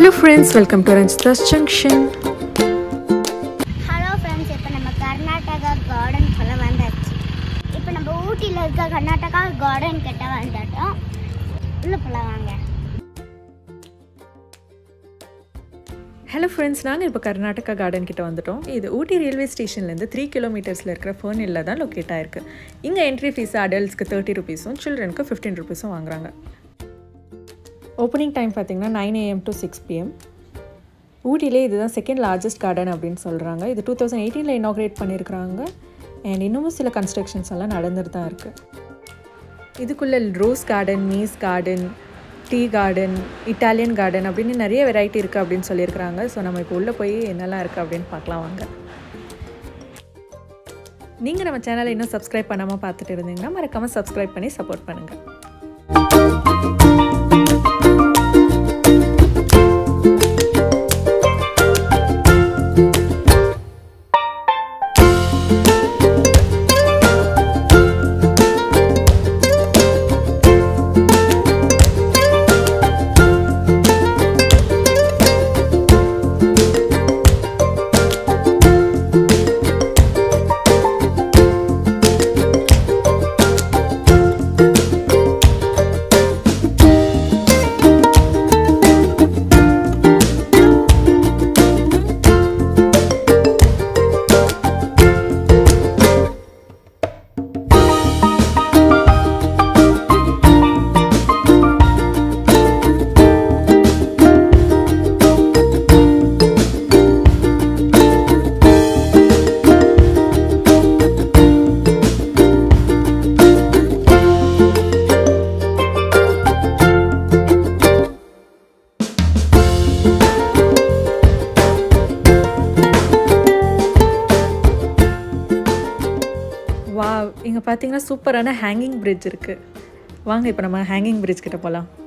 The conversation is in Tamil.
hello friends welcome to Ranjitha's junction hello friends இப்போ நம்ம கர்நாடகா கார்டன் சொல்ல வந்தாச்சு இப்போ நம்ம ஊட்டியில் இருக்க கர்நாடகா கார்டன் கிட்ட வந்துட்டோம் உள்ள போகலாம் வாங்க ஹலோ ஃப்ரெண்ட்ஸ் நாங்கள் இப்போ கர்நாடகா கார்டன் கிட்ட வந்துட்டோம் இது ஊட்டி ரயில்வே ஸ்டேஷன்லேருந்து த்ரீ கிலோமீட்டர்ஸில் இருக்கிற ஃபர்னில் தான் லொக்கேட் ஆயிருக்கு இங்கே என்ட்ரி ஃபீஸ் அடல்ட்ஸ்க்கு தேர்ட்டி ருபீஸும் சில்ட்ரனுக்கு ஃபிஃப்டீன் ருபீஸும் வாங்குறாங்க ஓப்பனிங் டைம் பார்த்தீங்கன்னா nine AM to six PM ஊட்டிலே இதுதான் செகண்ட் லார்ஜஸ்ட் கார்டன் அப்படின்னு சொல்கிறாங்க இது டூ தௌசண்ட் எயிட்டீனில் இனாக்ரேட் பண்ணியிருக்கிறாங்க அண்ட் இன்னமும் சில கன்ஸ்ட்ரக்ஷன்ஸ் எல்லாம் நடந்துட்டு தான் இருக்குது இதுக்குள்ளே ரோஸ் கார்டன் மீஸ் garden tea garden Italian garden அப்படின்னு நிறைய வெரைட்டி இருக்குது அப்படின்னு சொல்லியிருக்கிறாங்க ஸோ நம்ம இப்போ உள்ளே போய் என்னெல்லாம் இருக்குது அப்படின்னு பார்க்கலாம் வாங்க நீங்கள் நம்ம சேனலை இன்னும் சப்ஸ்கிரைப் பண்ணாமல் பார்த்துட்டு இருந்தீங்கன்னா மறக்காமல் சப்ஸ்கிரைப் பண்ணி சப்போர்ட் பண்ணுங்கள் வா இங்கே பார்த்தீங்கன்னா சூப்பரான ஹேங்கிங் பிரிட்ஜ் இருக்குது வாங்க இப்போ நம்ம ஹேங்கிங் பிரிட்ஜ் கிட்ட போகலாம்